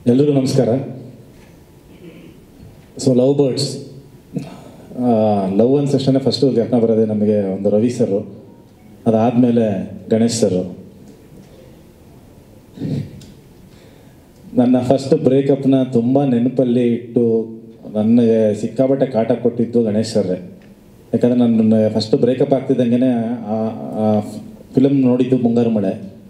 ಎಲ್ರಿಗೂ ನಮಸ್ಕಾರ so Love Birds love ಅನ್ ಸೆಷನ್ನೇ ಫಸ್ಟು ಜ್ಞಾಪನ ಬರೋದೇ ನಮಗೆ ಒಂದು ರವಿ ಸರು ಅದಾದಮೇಲೆ ಗಣೇಶ್ ಸರು ನನ್ನ ಫಸ್ಟ್ ಬ್ರೇಕಪ್ನ ತುಂಬ ನೆನಪಲ್ಲಿ ಇಟ್ಟು ನನಗೆ ಸಿಕ್ಕಾಪಟ್ಟೆ ಕಾಟ ಕೊಟ್ಟಿದ್ದು ಗಣೇಶ್ ಸರ್ರೆ ಯಾಕಂದರೆ ನನ್ನ ಫಸ್ಟ್ ಬ್ರೇಕಪ್ ಆಗ್ತಿದ್ದಂಗೆ ಆ ಫಿಲಮ್ ನೋಡಿದ್ದು ಮುಂಗಾರು ಮಳೆ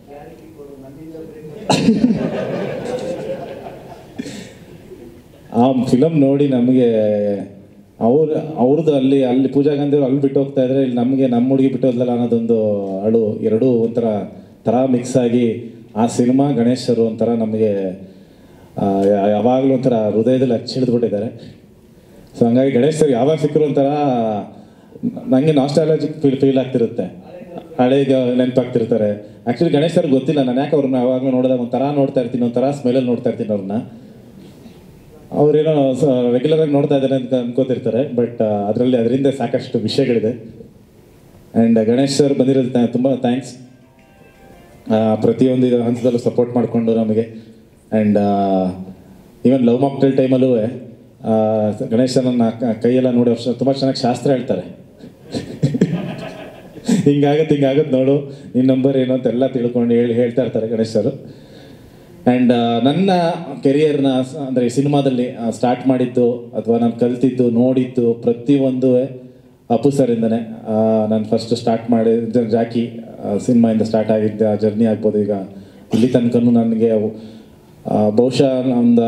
ಆ ಫಿಲಮ್ ನೋಡಿ ನಮಗೆ ಅವ್ರ ಅವ್ರದ್ದು ಅಲ್ಲಿ ಅಲ್ಲಿ ಪೂಜಾ ಗಾಂಧಿ ಅವ್ರು ಅಲ್ಲಿ ಬಿಟ್ಟು ಹೋಗ್ತಾ ಇದ್ರೆ ಇಲ್ಲಿ ನಮಗೆ ನಮ್ಮ ಹುಡುಗಿ ಬಿಟ್ಟು ಹೋದ್ಲಲ್ಲ ಅನ್ನೋದೊಂದು ಅಳು ಎರಡೂ ಒಂಥರ ಥರ ಮಿಕ್ಸ್ ಆಗಿ ಆ ಸಿನಿಮಾ ಗಣೇಶರು ಒಂಥರ ನಮಗೆ ಯಾವಾಗಲೂ ಒಂಥರ ಹೃದಯದಲ್ಲಿ ಹಚ್ಚಿಳಿದ್ಬಿಟ್ಟಿದ್ದಾರೆ ಸೊ ಹಂಗಾಗಿ ಗಣೇಶ್ ಸರ್ ಯಾವಾಗ ಸಿಕ್ಕರು ಒಂಥರ ನನಗೆ ನಾಸ್ಟಾಲಜಿಕ್ ಫೀಲ್ ಫೀಲ್ ಆಗ್ತಿರುತ್ತೆ ಹಳೆಗೆ ನೆನಪಾಗ್ತಿರ್ತಾರೆ ಆ್ಯಕ್ಚುಲಿ ಗಣೇಶ್ ಸರ್ ಗೊತ್ತಿಲ್ಲ ನಾನು ಯಾಕೆ ಅವ್ರನ್ನ ಯಾವಾಗಲೂ ನೋಡಿದಾಗ ಒಂಥರ ನೋಡ್ತಾ ಇರ್ತೀನಿ ಒಂಥರ ಸ್ಮೆಲಲ್ಲಿ ನೋಡ್ತಾ ಇರ್ತೀನಿ ಅವ್ರನ್ನ ಅವ್ರೇನೋ ರೆಗ್ಯುಲರ್ ಆಗಿ ನೋಡ್ತಾ ಇದ್ದಾರೆ ಅಂತ ಅನ್ಕೋತಿರ್ತಾರೆ ಬಟ್ ಅದರಲ್ಲಿ ಅದರಿಂದ ಸಾಕಷ್ಟು ವಿಷಯಗಳಿದೆ ಆ್ಯಂಡ್ ಗಣೇಶ್ ಸರ್ ಬಂದಿರೋದು ತ- ತುಂಬ ಥ್ಯಾಂಕ್ಸ್ ಪ್ರತಿಯೊಂದು ಇದು ಹಂತದಲ್ಲೂ ಸಪೋರ್ಟ್ ಮಾಡಿಕೊಂಡು ನಮಗೆ ಆ್ಯಂಡ್ ಈವನ್ ಲವ್ ಮಾಕ್ಟೆಲ್ ಟೈಮಲ್ಲೂ ಗಣೇಶ್ ನನ್ನ ಕ- ಕೈಯೆಲ್ಲ ನೋಡಿ ವರ್ಷ ತುಂಬ ಚೆನ್ನಾಗಿ ಶಾಸ್ತ್ರ ಹೇಳ್ತಾರೆ ಹಿಂಗಾಗತ್ತೆ ಹಿಂಗಾಗತ್ತೆ ನೋಡು ನಿನ್ನ ನಂಬರ್ ಏನು ಅಂತೆಲ್ಲ ತಿಳ್ಕೊಂಡು ಹೇಳಿ ಹೇಳ್ತಾ ಇರ್ತಾರೆ ಗಣೇಶ್ ಸರ್ ಆ್ಯಂಡ್ ನನ್ನ ಕೆರಿಯರ್ನ ಅಂದರೆ ಸಿನಿಮಾದಲ್ಲಿ ಸ್ಟಾರ್ಟ್ ಮಾಡಿದ್ದು ಅಥವಾ ನಾನು ಕಲ್ತಿದ್ದು ನೋಡಿದ್ದು ಪ್ರತಿಯೊಂದು ಅಪ್ಪು ಸರಿಂದನೇ ನಾನು ಫಸ್ಟ್ ಸ್ಟಾರ್ಟ್ ಮಾಡಿದ ಜಾಕಿ ಸಿನಿಮಾಯಿಂದ ಸ್ಟಾರ್ಟ್ ಆಗಿದ್ದ ಜರ್ನಿ ಆಗ್ಬೋದು ಈಗ ಇಲ್ಲಿ ತನಕನೂ ನನಗೆ ಆ, ಬಹುಶಃ ಒಂದು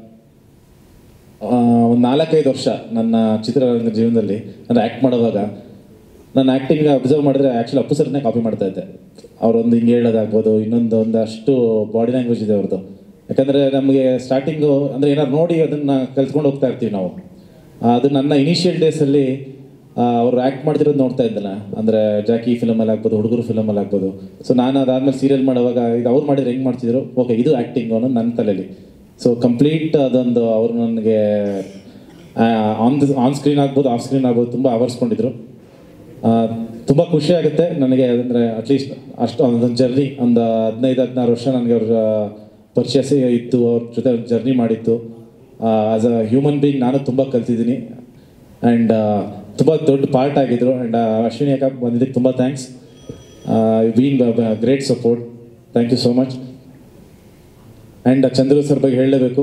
ಒಂದು ನಾಲ್ಕೈದು ವರ್ಷ ನನ್ನ ಚಿತ್ರರಂಗ ಜೀವನದಲ್ಲಿ ನಾನು ಆ್ಯಕ್ಟ್ ಮಾಡುವಾಗ ನಾನು ಆ್ಯಕ್ಟಿಂಗ್ ಅಬ್ಸರ್ವ್ ಮಾಡಿದ್ರೆ ಆ್ಯಕ್ಚುಲಿ ಅಪ್ಪು ಸರ್ನೇ ಕಾಪಿ ಮಾಡ್ತಾ ಇದ್ದೆ ಅವರೊಂದು ಹಿಂಗೆ ಹೇಳೋದಾಗ್ಬೋದು ಇನ್ನೊಂದು ಒಂದಷ್ಟು ಬಾಡಿ ಲ್ಯಾಂಗ್ವೇಜ್ ಇದೆ ಅವ್ರದ್ದು ಯಾಕಂದರೆ ನಮಗೆ ಸ್ಟಾರ್ಟಿಂಗು ಅಂದರೆ ಏನಾದ್ರು ನೋಡಿ ಅದನ್ನು ಕಲ್ತ್ಕೊಂಡು ಹೋಗ್ತಾ ಇರ್ತೀವಿ ನಾವು ಆ, ಅದು ನನ್ನ ಇನಿಷಿಯಲ್ ಡೇಸಲ್ಲಿ ಅವ್ರು ಆ್ಯಕ್ಟ್ ಮಾಡ್ತಿರೋದು ನೋಡ್ತಾ ಇದ್ದಲ್ಲ ಅಂದರೆ ಜಾಕಿ ಫಿಲಮಲ್ಲಿ ಆಗ್ಬೋದು ಹುಡುಗರು ಫಿಲಮಲ್ಲಿ ಆಗ್ಬೋದು ಸೊ ನಾನು ಅದಾದಮೇಲೆ ಸೀರಿಯಲ್ ಮಾಡುವಾಗ ಇದು ಅವ್ರು ಮಾಡಿದ್ರೆ ಹೆಂಗೆ ಮಾಡ್ತಿದ್ರು ಓಕೆ ಇದು ಆ್ಯಕ್ಟಿಂಗು ಅನ್ನೋದು ನನ್ನ ತಲೆಯಲ್ಲಿ ಸೊ ಕಂಪ್ಲೀಟ್ ಅದೊಂದು ಅವರು ನನಗೆ ಆನ್ ಆನ್ ಸ್ಕ್ರೀನ್ ಆಗ್ಬೋದು ಆಫ್ ಸ್ಕ್ರೀನ್ ಆಗ್ಬೋದು ತುಂಬ ಆವರಿಸ್ಕೊಂಡಿದ್ರು ತುಂಬ ಖುಷಿ ಆಗುತ್ತೆ ನನಗೆ ಅಂದರೆ ಅಟ್ಲೀಸ್ಟ್ ಅಷ್ಟು ಒಂದೊಂದು ಜರ್ನಿ ಒಂದು ಹದಿನೈದು ಹದಿನಾರು ವರ್ಷ ನನಗೆ ಅವ್ರ ಪರಿಚಯ ಸಿ- ಇತ್ತು ಅವ್ರ ಜೊತೆ ಜರ್ನಿ ಮಾಡಿತ್ತು ಆಸ್ ಅ ಹ್ಯೂಮನ್ ಬೀಯಿಂಗ್ ನಾನು ತುಂಬ ಕಲ್ತಿದ್ದೀನಿ ಆ್ಯಂಡ್ ತುಂಬ ದೊಡ್ಡ ಪಾರ್ಟ್ ಆಗಿದ್ರು ಆ್ಯಂಡ್ ಅಶ್ವಿನಿ ಅಕ್ಕ ಬಂದಿದ್ದಕ್ಕೆ ತುಂಬ thanks been great support thank you so much and Chandru sir ಬಗ್ಗೆ ಹೇಳಲೇಬೇಕು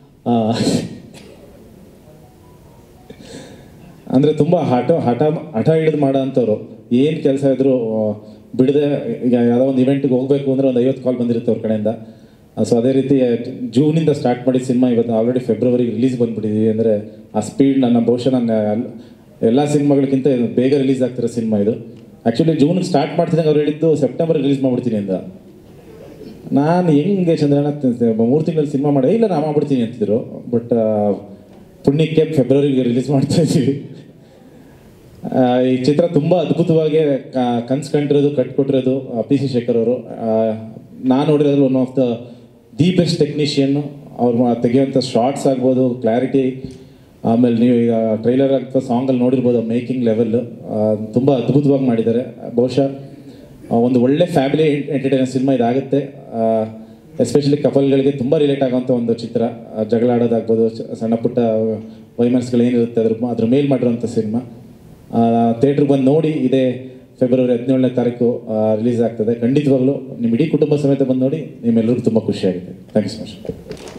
ಅಂದರೆ ತುಂಬ ಹಠ ಹಠ ಹಠ ಹಿಡಿದು ಮಾಡೋ ಅಂಥವ್ರು ಏನು ಕೆಲಸ ಇದ್ರು ಬಿಡದೆ ಈಗ ಯಾವುದೋ ಒಂದು ಇವೆಂಟ್ಗೆ ಹೋಗಬೇಕು ಅಂದರೆ ಒಂದು ಐವತ್ತು ಕಾಲ್ ಬಂದಿರುತ್ತೆ ಅವ್ರ ಕಡೆಯಿಂದ ಸೊ ಅದೇ ರೀತಿ ಜೂನಿಂದ ಸ್ಟಾರ್ಟ್ ಮಾಡಿದ ಸಿನಿಮಾ ಇವತ್ತು ಆಲ್ರೆಡಿ ಫೆಬ್ರವರಿಗೆ ರಿಲೀಸ್ ಬಂದ್ಬಿಟ್ಟಿದ್ದೀವಿ ಅಂದರೆ ಆ ಸ್ಪೀಡ್ ನನ್ನ ಬಹುಶಃ ನನ್ನ ಎಲ್ಲ ಸಿನಿಮಾಗಳಿಗಿಂತ ಇದು ಬೇಗ ರಿಲೀಸ್ ಆಗ್ತಿರೋ ಸಿನಿಮಾ ಇದು ಆ್ಯಕ್ಚುಲಿ ಜೂನ್ಗೆ ಸ್ಟಾರ್ಟ್ ಮಾಡ್ತಿದ್ದಂಗೆ ಅವ್ರು ಹೇಳಿದ್ದು ಸೆಪ್ಟೆಂಬರ್ ರಿಲೀಸ್ ಮಾಡ್ಬಿಡ್ತೀನಿ ಅಂತ ನಾನು ಹೆಂಗೆ ಚಂದ್ರನ ಮೂರು ತಿಂಗಳಲ್ಲಿ ಸಿನಿಮಾ ಮಾಡಿ ಇಲ್ಲ ನಾ ಮಾಡ್ಬಿಡ್ತೀನಿ ಅಂತಿದ್ರು ಬಟ್ ಪುಣ್ಯಕ್ಕೆ ಫೆಬ್ರವರಿಗೆ ರಿಲೀಸ್ ಮಾಡ್ತಾ ಇದ್ದೀವಿ ಆ, ಈ ಚಿತ್ರ ತುಂಬ ಅದ್ಭುತವಾಗಿ ಕನ್ಸು ಕಂಡಿರೋದು ಕಟ್ಕೊಟ್ಟಿರೋದು ಪಿ ಸಿ ಶೇಖರ್ ಅವರು ನಾನು ನೋಡಿರೋದ್ರಲ್ಲಿ one of the the best technician ಅವ್ರು ಮಾ- ತೆಗೆಯುವಂಥ ಶಾರ್ಟ್ಸ್ ಆಗ್ಬೋದು ಕ್ಲಾರಿಟಿ ಆಮೇಲೆ ನೀವು ಈಗ ಟ್ರೈಲರ್ ಅಥವಾ ಸಾಂಗಲ್ಲಿ ನೋಡಿರ್ಬೋದು ಮೇಕಿಂಗ್ ಲೆವೆಲ್ ತುಂಬ ಅದ್ಭುತವಾಗಿ ಮಾಡಿದ್ದಾರೆ ಬಹುಶಃ ಆ, ಒಂದು ಒಳ್ಳೆ ಫ್ಯಾಮಿಲಿ ಎಂಟರ್ಟೈನರ್ ಸಿನಿಮಾ ಇದಾಗುತ್ತೆ ಎಸ್ಪೆಷಲಿ ಕಪಲ್ಗಳಿಗೆ ತುಂಬ ರಿಲೇಟ್ ಆಗೋಂಥ ಒಂದು ಚಿತ್ರ ಆ, ಜಗಳ ಆಡೋದಾಗ್ಬೋದು ಚ- ಸಣ್ಣ ಪುಟ್ಟ ವೈಮನ್ಸ್ಗಳು ಏನಿರುತ್ತೆ ಅದ್ರ ಅದ್ರ ಮೇಲೆ ಮಾಡಿರೋಂಥ ಸಿನಿಮಾ ಥಿಯೇಟ್ರಿಗೆ ಬಂದು ನೋಡಿ ಇದೇ ಫೆಬ್ರವರಿ ಹದಿನೇಳನೇ ತಾರೀಕು ರಿಲೀಸ್ ಆಗ್ತದೆ ಖಂಡಿತವಾಗ್ಲೂ ನಿಮ್ಮ ಇಡೀ ಕುಟುಂಬ ಸಮೇತ ಬಂದು ನೋಡಿ ನಿಮ್ಮೆಲ್ಲರಿಗೂ ತುಂಬ ಖುಷಿಯಾಗಿದೆ ಥ್ಯಾಂಕ್ ಯು ಸೊ ಮಚ್